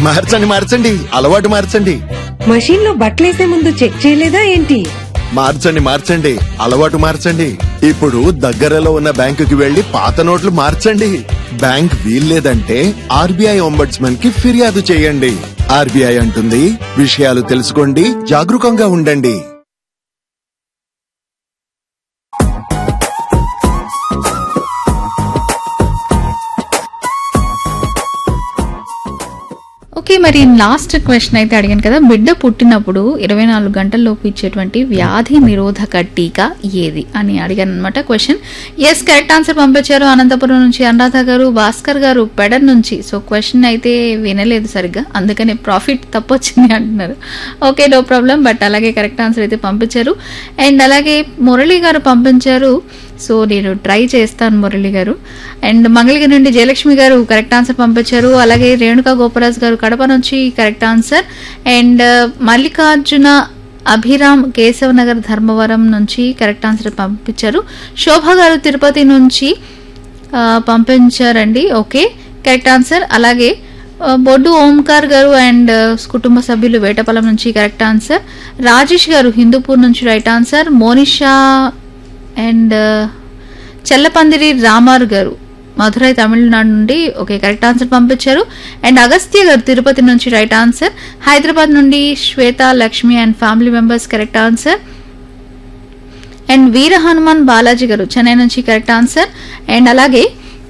మార్చండి మార్చండి అలవాటు మార్చండి మషీన్ లో బట్టలేసే ముందు చెక్ చేయలేదా ఏంటి మార్చండి మార్చండి అలవాటు మార్చండి ఇప్పుడు దగ్గరలో ఉన్న బ్యాంకుకి వెళ్లి పాత నోట్లు మార్చండి బ్యాంక్ వీల్లేదంటే ఆర్బీఐ ఒంబడ్స్మన్ కి ఫిర్యాదు చేయండి ఆర్బీఐ అంటుంది విషయాలు తెలుసుకోండి జాగరూకంగా ఉండండి ఓకే మరి లాస్ట్ క్వశ్చన్ అయితే అడిగాను కదా బిడ్డ పుట్టినప్పుడు ఇరవై నాలుగు గంటల్లోపు ఇచ్చేటువంటి వ్యాధి నిరోధక టీకా ఏది అని అడిగాను అనమాట క్వశ్చన్ ఎస్ కరెక్ట్ ఆన్సర్ పంపించారు అనంతపురం నుంచి అనురాధ గారు భాస్కర్ గారు పెడర్ నుంచి సో క్వశ్చన్ అయితే వినలేదు సరిగ్గా అందుకనే ప్రాఫిట్ తప్పొచ్చింది అంటున్నారు ఓకే నో ప్రాబ్లం బట్ అలాగే కరెక్ట్ ఆన్సర్ అయితే పంపించారు అండ్ అలాగే మురళి గారు పంపించారు సో నేను ట్రై చేస్తాను మురళి గారు అండ్ మంగళగిరి నుండి జయలక్ష్మి గారు కరెక్ట్ ఆన్సర్ పంపించారు అలాగే రేణుకా గోపరాజ్ గారు కడప నుంచి correct answer and Mallikarjuna Abhiram Keshav Nagar Dharmavaram నుంచి కరెక్ట్ ఆన్సర్ పంపించారు శోభ గారు తిరుపతి నుంచి ఆ, పంపించారండి ఓకే కరెక్ట్ ఆన్సర్ అలాగే ఆ, బొడ్డు ఓంకార్ గారు అండ్ కుటుంబ సభ్యులు వేటపల్లం నుంచి కరెక్ట్ ఆన్సర్ రాజేష్ గారు హిందూపూర్ నుంచి right answer Monisha and Chellapandiri Ramaru గారు మధురై తమిళనాడు నుండి ఓకే కరెక్ట్ ఆన్సర్ పంపించారు అండ్ అగస్త్య గారు తిరుపతి నుంచి రైట్ ఆన్సర్ హైదరాబాద్ నుండి Shweta Lakshmi and family members correct answer and Veera Hanuman Balaji గారు చెన్నై నుంచి కరెక్ట్ ఆన్సర్ అండ్ అలాగే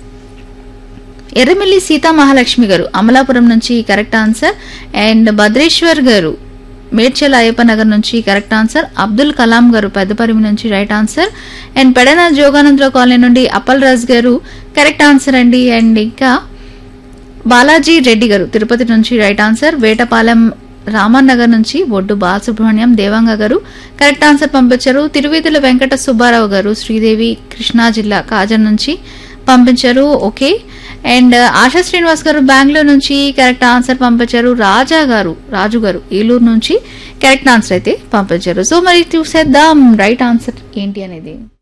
ఎర్రమిల్లి సీతా మహాలక్ష్మి గారు అమలాపురం నుంచి కరెక్ట్ ఆన్సర్ అండ్ భద్రేశ్వర్ గారు మేడ్చల్ అయ్యప్ప నగర్ నుంచి కరెక్ట్ ఆన్సర్ అబ్దుల్ కలాం గారు పెద్దపరిమి నుంచి right answer and Pedana Joganandarao colony నుండి అప్పల్ రాజ్ గారు కరెక్ట్ ఆన్సర్ అండి అండ్ ఇంకా బాలాజీ రెడ్డి గారు తిరుపతి నుంచి రైట్ ఆన్సర్ వేటపాలెం రామన్ నగర్ నుంచి ఒడ్డు బాలసుబ్రహ్మణ్యం దేవాంగ గారు కరెక్ట్ ఆన్సర్ పంపించారు తిరువేదుల వెంకట సుబ్బారావు గారు శ్రీదేవి కృష్ణా జిల్లా కాజన్ నుంచి పంపించారు ఓకే అండ్ ఆశా శ్రీనివాస్ గారు బెంగళూరు నుంచి కరెక్ట్ ఆన్సర్ పంపించారు రాజా గారు రాజు గారు ఏలూరు నుంచి కరెక్ట్ ఆన్సర్ అయితే పంపించారు సో మరి చూసేద్దాం రైట్ ఆన్సర్ ఏంటి అనేది